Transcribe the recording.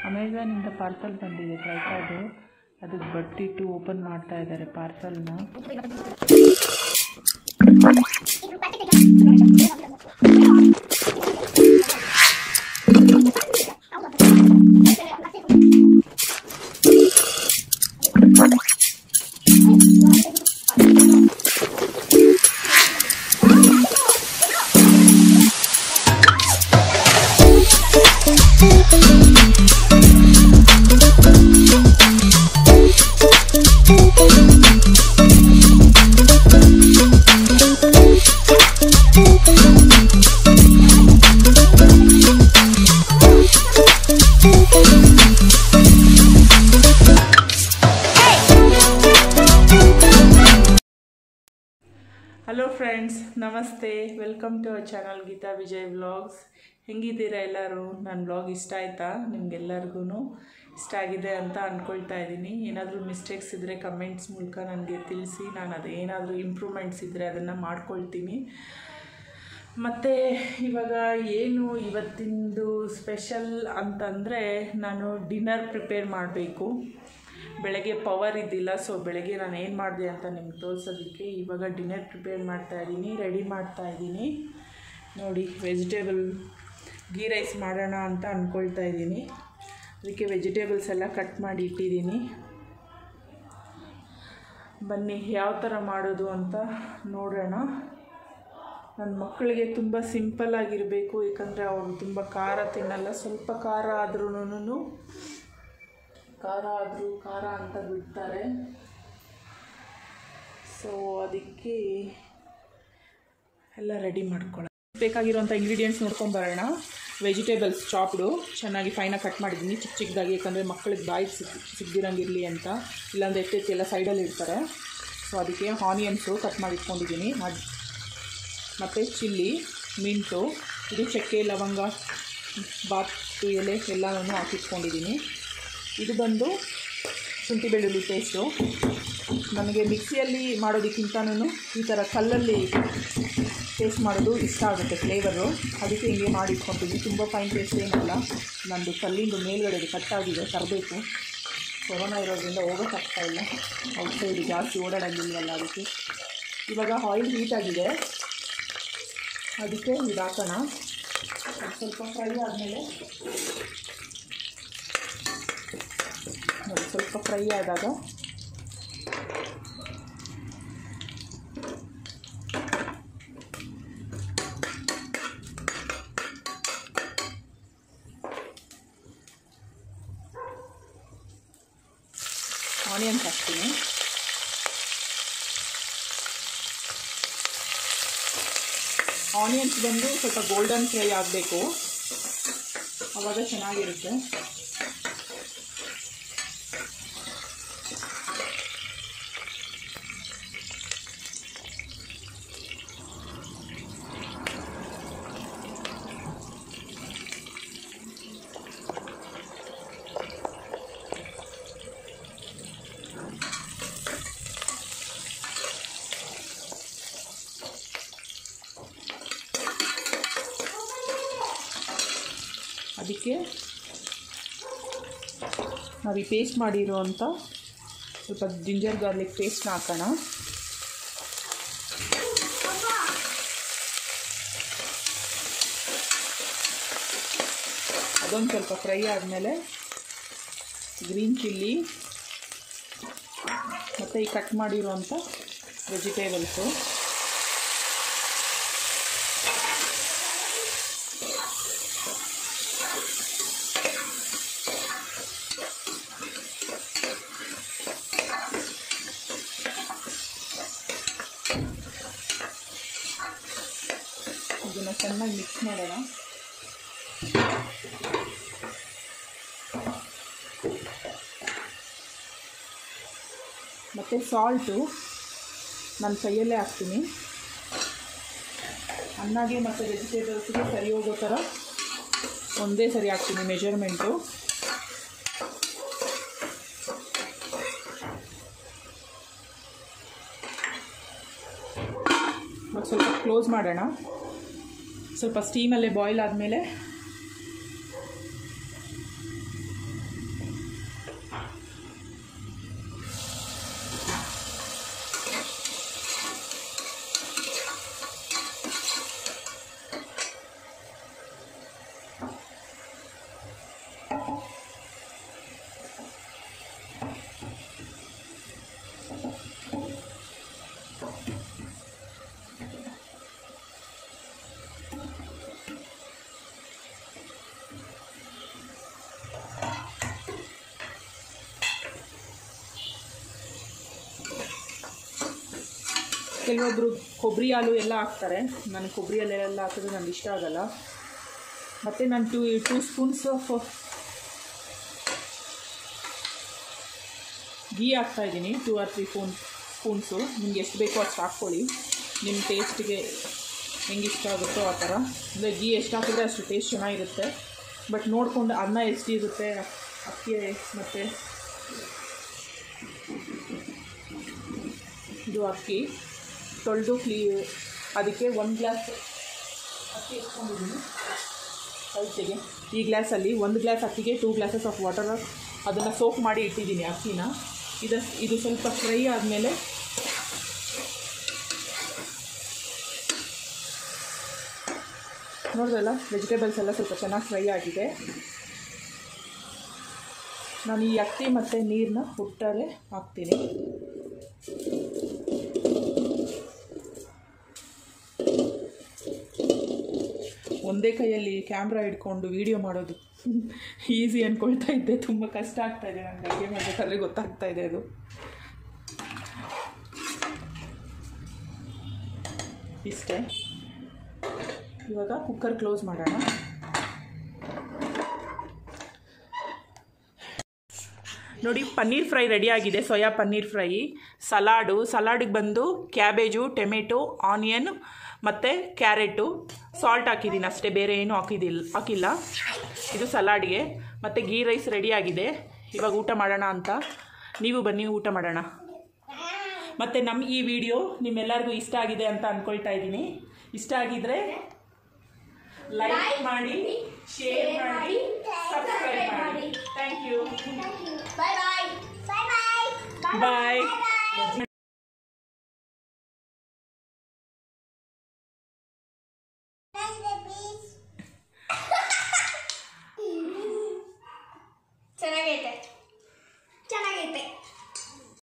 ಅಮೆಝಾನಿಂದ parcel ಬಂದಿದೆ tripod ಅದಕ್ಕೆ ಬಟ್ಟಿಟ್ಟು open ಮಾಡ್ತಾ ಇದ್ದಾರೆ ಪಾರ್ಸಲ್ನ ಹಲೋ ಫ್ರೆಂಡ್ಸ್ ನಮಸ್ತೆ welcome to our channel Geetha Vijay vlogs ಹೆಂಗಿದ್ದೀರಾ ಎಲ್ಲರೂ ನನ್ನ ವ್ಲಾಗ್ ಇಷ್ಟ ಆಯಿತಾ ನಿಮ್ಗೆಲ್ಲರಿಗೂ ಇಷ್ಟ ಆಗಿದೆ ಅಂತ ಅಂದ್ಕೊಳ್ತಾ ಇದ್ದೀನಿ ಏನಾದರೂ ಮಿಸ್ಟೇಕ್ಸ್ ಇದ್ದರೆ ಕಮೆಂಟ್ಸ್ ಮೂಲಕ ನನಗೆ ತಿಳಿಸಿ ನಾನು ಅದು ಏನಾದರೂ ಇಂಪ್ರೂವ್ಮೆಂಟ್ಸ್ ಇದ್ದರೆ ಅದನ್ನು ಮಾಡ್ಕೊಳ್ತೀನಿ ಮತ್ತು ಇವಾಗ ಏನು ಇವತ್ತಿಂದು ಸ್ಪೆಷಲ್ ಅಂತಂದರೆ ನಾನು ಡಿನ್ನರ್ ಪ್ರಿಪೇರ್ ಮಾಡಬೇಕು ಬೆಳಗ್ಗೆ ಪವರ್ ಇದ್ದಿಲ್ಲ ಸೊ ಬೆಳಗ್ಗೆ ನಾನು ಏನು ಮಾಡಿದೆ ಅಂತ ನಿಮ್ಗೆ ತೋರಿಸೋದಕ್ಕೆ ಇವಾಗ ಡಿನ್ನರ್ ಪ್ರಿಪೇರ್ ಮಾಡ್ತಾ ಇದ್ದೀನಿ ರೆಡಿ ಮಾಡ್ತಾ ಇದ್ದೀನಿ ನೋಡಿ ವೆಜಿಟೇಬಲ್ ಗೀ ರೈಸ್ ಮಾಡೋಣ ಅಂತ ಅಂದ್ಕೊಳ್ತಾ ಇದ್ದೀನಿ ಅದಕ್ಕೆ ವೆಜಿಟೇಬಲ್ಸ್ ಎಲ್ಲ ಕಟ್ ಮಾಡಿ ಇಟ್ಟಿದ್ದೀನಿ ಬನ್ನಿ ಯಾವ ಥರ ಮಾಡೋದು ಅಂತ ನೋಡೋಣ ನನ್ನ ಮಕ್ಕಳಿಗೆ ತುಂಬ ಸಿಂಪಲ್ ಆಗಿರಬೇಕು ಏಕೆಂದರೆ ಅವರು ತುಂಬ ಖಾರ ತಿನ್ನಲ್ಲ ಸ್ವಲ್ಪ ಖಾರ ಆದ್ರೂ ಖಾರ ಆದರೂ ಖಾರ ಅಂತ ಬಿಡ್ತಾರೆ ಸೊ ಅದಕ್ಕೆ ಎಲ್ಲ ರೆಡಿ ಮಾಡ್ಕೊಳ್ಳೋಣ ಬೇಕಾಗಿರೋಂಥ ಇಂಗ್ರೀಡಿಯೆಂಟ್ಸ್ ನೋಡ್ಕೊಂಬರೋಣ ವೆಜಿಟೇಬಲ್ಸ್ ಚಾಪ್ಡು ಚೆನ್ನಾಗಿ ಫೈನಾಗಿ ಕಟ್ ಮಾಡಿದ್ದೀನಿ ಚಿಕ್ಕ ಚಿಕ್ಕದಾಗಿ ಯಾಕಂದರೆ ಮಕ್ಕಳಿಗೆ ಬಾಯಿ ಸಿಕ್ ಸಿಗ್ದಿರಂಗಿರಲಿ ಅಂತ ಇಲ್ಲಾಂದರೆ ಎತ್ತೆತ್ತಿ ಎಲ್ಲ ಸೈಡಲ್ಲಿ ಇರ್ತಾರೆ ಸೊ ಅದಕ್ಕೆ ಆನಿಯನ್ಸು ಕಟ್ ಮಾಡಿ ಇಟ್ಕೊಂಡಿದ್ದೀನಿ ಅದು ಮತ್ತು ಚಿಲ್ಲಿ ಮಿಂಟು ಇದು ಚಕ್ಕೆ ಲವಂಗ ಬಾತು ಎಲೆ ಎಲ್ಲನೂ ಹಾಕಿಟ್ಕೊಂಡಿದ್ದೀನಿ ಇದು ಬಂದು ಶುಂಠಿ ಬೆಳ್ಳುಳ್ಳಿ ಪೇಸ್ಟು ನನಗೆ ಮಿಕ್ಸಿಯಲ್ಲಿ ಮಾಡೋದಕ್ಕಿಂತನೂ ಈ ಥರ ಕಲ್ಲಲ್ಲಿ ಪೇಸ್ಟ್ ಮಾಡೋದು ಇಷ್ಟ ಆಗುತ್ತೆ ಫ್ಲೇವರು ಅದಕ್ಕೆ ಹಿಂಗೆ ಮಾಡಿ ಇಟ್ಕೊತೀನಿ ತುಂಬ ಫೈನ್ ಪೇಸ್ಟ್ ಏನಲ್ಲ ನಂದು ಕಲ್ಲಿಂದು ಮೇಲ್ಗಡೆ ಕಟ್ಟಾಗಿದೆ ತರಬೇಕು ಕೊರೋನಾ ಇರೋದ್ರಿಂದ ಹೋಗೋಕ್ಕಾಗ್ತಾ ಇಲ್ಲ ಔಟ್ಸೈಡ್ ಜಾಸ್ತಿ ಓಡಾಡಂಗಿಲ್ವಲ್ಲ ಅದಕ್ಕೆ ಇವಾಗ ಆಯಿಲ್ ಹೀಟ್ ಆಗಿದೆ ಅದಕ್ಕೆ ಇದು ಹಾಕೋಣ ಅದು ಸ್ವಲ್ಪ ಫ್ರೈ ಆದಮೇಲೆ ನೋಡಿ ಸ್ವಲ್ಪ ಫ್ರೈ ಆದಾಗ ಆನಿಯನ್ಸ್ ಹಾಕ್ತೀನಿ ಆನಿಯನ್ಸ್ ಬಂದು ಸ್ವಲ್ಪ ಗೋಲ್ಡನ್ ಫ್ರೈ ಆಗಬೇಕು ಆವಾಗ ಚೆನ್ನಾಗಿರುತ್ತೆ ಅದಕ್ಕೆ ನಾವು ಈ ಪೇಸ್ಟ್ ಮಾಡಿರೋವಂಥ ಸ್ವಲ್ಪ ಜಿಂಜರ್ ಗಾರ್ಲಿಕ್ ಪೇಸ್ಟ್ನ ಹಾಕೋಣ ಅದೊಂದು ಸ್ವಲ್ಪ ಫ್ರೈ ಆದಮೇಲೆ ಗ್ರೀನ್ ಚಿಲ್ಲಿ ಮತ್ತು ಈ ಕಟ್ ಮಾಡಿರೋವಂಥ ವೆಜಿಟೇಬಲ್ಸು ಇದನ್ನು ಚೆನ್ನಾಗಿ ಮಿಕ್ಸ್ ಮಾಡೋಣ ಮತ್ತು ಸಾಲ್ಟು ನಾನು ಕೈಯಲ್ಲೇ ಹಾಕ್ತೀನಿ ಅನ್ನಗೆ ಮತ್ತು ವೆಜಿಟೇಬಲ್ಸ್ಗೆ ಸರಿ ಹೋಗೋ ಥರ ಒಂದೇ ಸರಿ ಹಾಕ್ತೀನಿ ಮೆಷರ್ಮೆಂಟು ಮತ್ತು ಸ್ವಲ್ಪ ಕ್ಲೋಸ್ ಮಾಡೋಣ ಸ್ವಲ್ಪ ಸ್ಟೀಮಲ್ಲೇ ಬಾಯ್ಲ್ ಆದಮೇಲೆ ಕೆಲವೊಬ್ಬರು ಕೊಬ್ಬರಿ ಹಾಲು ಎಲ್ಲ ಹಾಕ್ತಾರೆ ನನಗೆ ಕೊಬ್ಬರಿ ಹಾಲೆಲ್ಲ ಹಾಕಿದ್ರೆ ನನಗೆ ಇಷ್ಟ ಆಗಲ್ಲ ಮತ್ತು ನಾನು two two spoons of ghee ಹಾಕ್ತಾ ಇದ್ದೀನಿ two or three four spoons ನಿಮ್ಗೆ ಎಷ್ಟು ಬೇಕೋ ಅಷ್ಟು ಹಾಕ್ಕೊಳ್ಳಿ ನಿಮ್ಮ ಟೇಸ್ಟಿಗೆ ಹೆಂಗೆ ಇಷ್ಟ ಆಗುತ್ತೋ ಆ ಥರ ಅಂದರೆ ಗೀ ಎಷ್ಟು ಹಾಕಿದ್ರೆ ಅಷ್ಟು ಟೇಸ್ಟ್ ಚೆನ್ನಾಗಿರುತ್ತೆ ಬಟ್ ನೋಡಿಕೊಂಡು ಅನ್ನ ಎಷ್ಟಿರುತ್ತೆ ಅಕ್ಕಿ ಮತ್ತು ಇದು ಅಕ್ಕಿ ತೊಳೆದು ಕ್ಲೀ ಅದಕ್ಕೆ ಒಂದು ಗ್ಲಾಸ್ ಅಕ್ಕಿ ಇಟ್ಕೊಂಡಿದ್ದೀನಿ ಅಳತೆಗೆ ಈ ಗ್ಲಾಸಲ್ಲಿ ಒಂದು ಗ್ಲಾಸ್ ಅಕ್ಕಿಗೆ ಟೂ ಗ್ಲಾಸಸ್ ಆಫ್ ವಾಟರ್ ಅದನ್ನು ಸೋಪ್ ಮಾಡಿ ಇಟ್ಟಿದ್ದೀನಿ ಅಕ್ಕಿನ ಇದು ಇದು ಸ್ವಲ್ಪ ಫ್ರೈ ಆದಮೇಲೆ ನೋಡಿದ್ರಲ್ಲ ವೆಜಿಟೇಬಲ್ಸ್ ಎಲ್ಲ ಸ್ವಲ್ಪ ಚೆನ್ನಾಗಿ ಫ್ರೈ ಆಗಿದೆ ನಾನು ಈ ಅಕ್ಕಿ ಮತ್ತು ನೀರನ್ನ ಹುಟ್ಟಾರೆ ಹಾಕ್ತೀನಿ ಒಂದೇ ಕೈಯಲ್ಲಿ ಕ್ಯಾಮ್ರಾ ಹಿಡ್ಕೊಂಡು ವೀಡಿಯೋ ಮಾಡೋದು ಈಸಿ ಅಂದ್ಕೊಳ್ತಾ ಇದ್ದೆ ತುಂಬ ಕಷ್ಟ ಆಗ್ತಾ ಇದೆ ನನಗೆ ಅಡುಗೆ ಮಾಡಬೇಕಾದ್ರೆ ಗೊತ್ತಾಗ್ತಾ ಇದೆ ಅದು ಇಷ್ಟೇ ಇವಾಗ ಕುಕ್ಕರ್ ಕ್ಲೋಸ್ ಮಾಡೋಣ ನೋಡಿ ಪನ್ನೀರ್ ಫ್ರೈ ರೆಡಿ ಆಗಿದೆ ಸೋಯಾ ಪನ್ನೀರ್ ಫ್ರೈ ಸಲಾಡು ಸಲಾಡಿಗೆ ಬಂದು ಕ್ಯಾಬೇಜು ಟೊಮೆಟೊ ಆನಿಯನ್ ಮತ್ತು ಕ್ಯಾರೆಟು ಸಾಲ್ಟ್ ಹಾಕಿದ್ದೀನಿ ಅಷ್ಟೇ ಬೇರೆ ಏನೂ ಹಾಕಿದಿಲ್ಲ ಹಾಕಿಲ್ಲ ಇದು ಸಲಾಡ್ಗೆ ಮತ್ತು ಗೀ ರೈಸ್ ರೆಡಿ ಆಗಿದೆ ಇವಾಗ ಊಟ ಮಾಡೋಣ ಅಂತ ನೀವು ಬನ್ನಿ ಊಟ ಮಾಡೋಣ ಮತ್ತು ನಮ್ಮ ಈ ವಿಡಿಯೋ ನಿಮ್ಮೆಲ್ಲರಿಗೂ ಇಷ್ಟ ಆಗಿದೆ ಅಂತ ಅಂದ್ಕೊಳ್ತಾ ಇದ್ದೀನಿ ಇಷ್ಟ ಆಗಿದ್ರೆ ಲೈಕ್ ಮಾಡಿ ಶೇರ್ ಮಾಡಿ ಸಬ್ಸ್ಕ್ರೈಬ್ ಮಾಡಿ thank you Bye bye. Bye bye. Bye